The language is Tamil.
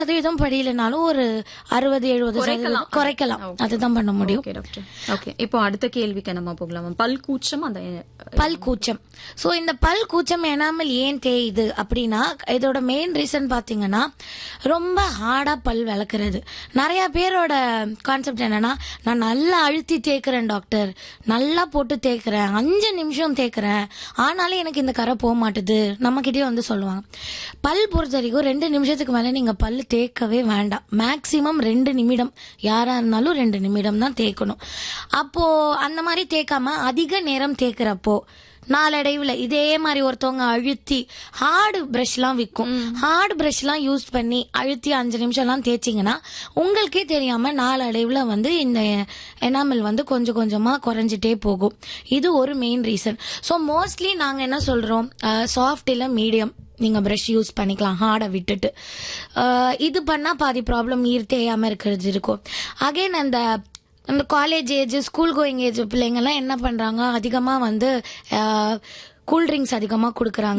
சதவீதம் படியிலனாலும் ஒரு அறுபது எழுபது குறைக்கலாம். சதவீதம் குறைக்கலாம் அதுதான் பண்ண முடியும் ஓகே டாக்டர் ஓகே இப்போ அடுத்த கேள்விக்கு நம்ம போகலாம் பல் கூச்சம் அந்த பல் கூச்சம் சோ இந்த பல் கூச்சம் எனாமல் ஏன் தேயுது அப்படின்னா இதோட மெயின் ரீசன் பாத்தீங்கன்னா ரொம்ப ஹார்டா பல் விளக்குறது நிறைய பேரோட கான்செப்ட் என்னன்னா நான் நல்லா அழுத்தி தேய்க்கிறேன் டாக்டர் நல்லா போட்டு தேய்க்கிறேன் அஞ்சு நிமிஷம் தேய்க்கிறேன் ஆனாலும் எனக்கு இந்த கரை போக மாட்டுது நம்ம கிட்டயே வந்து சொல்லுவாங்க பல் பொறுத்த வரைக்கும் ரெண்டு நிமிஷத்துக்கு மேல நீங்க பல் தேய்க்கவே வேண்டாம் மேக்சிமம் ரெண்டு நிமிடம் யாரா இருந்தாலும் ரெண்டு நிமிடம் தான் தேய்க்கணும் அப்போ அந்த மாதிரி தேய்க்காம அதிக நேரம் தேய்க்கிறப்போ நாளடைவுல இதே மாதிரி ஒருத்தவங்க அழுத்தி ஹார்டு ப்ரஷ்லாம் விற்கும் ஹார்டு ப்ரஷ்லாம் யூஸ் பண்ணி அழுத்தி அஞ்சு நிமிஷம்லாம் தேய்ச்சிங்கன்னா உங்களுக்கே தெரியாம நாளடைவுல வந்து இந்த எனாமல் வந்து கொஞ்சம் கொஞ்சமா குறைஞ்சிட்டே போகும் இது ஒரு மெயின் ரீசன் ஸோ மோஸ்ட்லி நாங்க என்ன சொல்றோம் சாஃப்ட் இல்ல மீடியம் நீங்க ப்ரஷ் யூஸ் பண்ணிக்கலாம் ஹார்டை விட்டுட்டு அஹ் இது பண்ணா பாதி ப்ராப்ளம் ஈர் தேயாம இருக்கிறது இருக்கும் அகைன் அந்த அந்த college age school going age பிள்ளைங்கெல்லாம் என்ன பண்றாங்க அதிகமா வந்து கூல் ட்ரிங்க்ஸ் அதிகமா கொடுக்குறாங்க